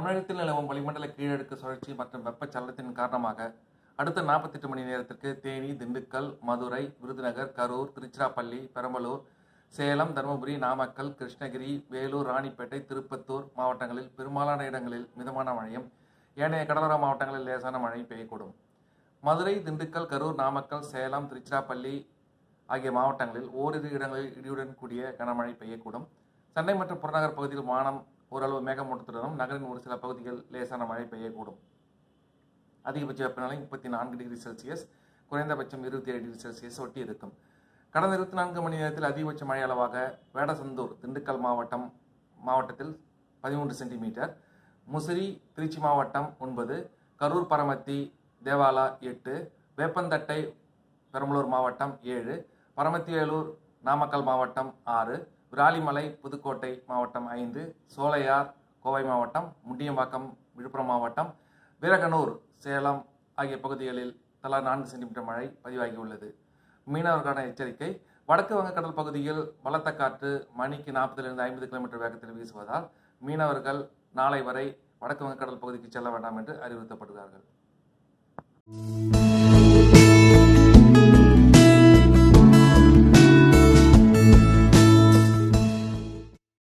தமிழகத்தில் நிலவும் வளிமண்டல கீழடுக்கு சுழற்சி மற்றும் வெப்பச்சலனத்தின் காரணமாக அடுத்த 48 மணி நேரத்திற்கு தேனி திண்டுக்கல் மதுரை விருதுநகர் கரூர் திருச்சிராப்பள்ளி பெரம்பலூர் சேலம் தருமபுரி நாமக்கல் கிருஷ்ணகிரி வேலூர் ராணிப்பேட்டை திருப்பத்தூர் மாவட்டங்களில் பெரும்பாலான இடங்களில் மிதமான மழையும் ஏனைய கடலோர மாவட்டங்களில் லேசான மழை பெய்யக்கூடும் மதுரை திண்டுக்கல் கரூர் நாமக்கல் சேலம் திருச்சிராப்பள்ளி ஆகிய மாவட்டங்களில் ஓரிரு இடங்களில் இடியுடன் கூடிய கனமழை பெய்யக்கூடும் சென்னை மற்றும் புறநகர் பகுதியில் வானம் ஓரளவு மேகமூட்டத்துடனும் நகரின் ஒரு சில பகுதிகள் லேசான மழை பெய்யக்கூடும் அதிகபட்ச வெப்பநிலை முப்பத்தி நான்கு டிகிரி செல்சியஸ் குறைந்தபட்சம் இருபத்தி ஏழு டிகிரி செல்சியஸ் ஒட்டி இருக்கும் கடந்த இருபத்தி நான்கு மணி நேரத்தில் அதிகபட்ச மழை அளவாக வேடசந்தூர் திண்டுக்கல் மாவட்டம் மாவட்டத்தில் பதிமூன்று சென்டிமீட்டர் முசிறி திருச்சி மாவட்டம் ஒன்பது கரூர் பரமத்தி தேவாலா எட்டு வேப்பந்தட்டை பெரம்பலூர் மாவட்டம் ஏழு பரமத்திவேலூர் நாமக்கல் மாவட்டம் ஆறு விராலிமலை புதுக்கோட்டை மாவட்டம் ஐந்து சோலையார் கோவை மாவட்டம் முண்டியம்பாக்கம் விழுப்புரம் மாவட்டம் வீரகனூர் சேலம் ஆகிய பகுதிகளில் தலா நான்கு சென்டிமீட்டர் மழை பதிவாகியுள்ளது மீனவர்களுக்கான எச்சரிக்கை வடக்கு வங்கக்கடல் பகுதியில் பலத்த காற்று மணிக்கு நாற்பதிலிருந்து ஐம்பது கிலோமீட்டர் வேகத்தில் வீசுவதால் மீனவர்கள் நாளை வரை வடக்கு வங்கக்கடல் பகுதிக்கு செல்ல வேண்டாம் என்று அறிவுறுத்தப்படுகிறார்கள்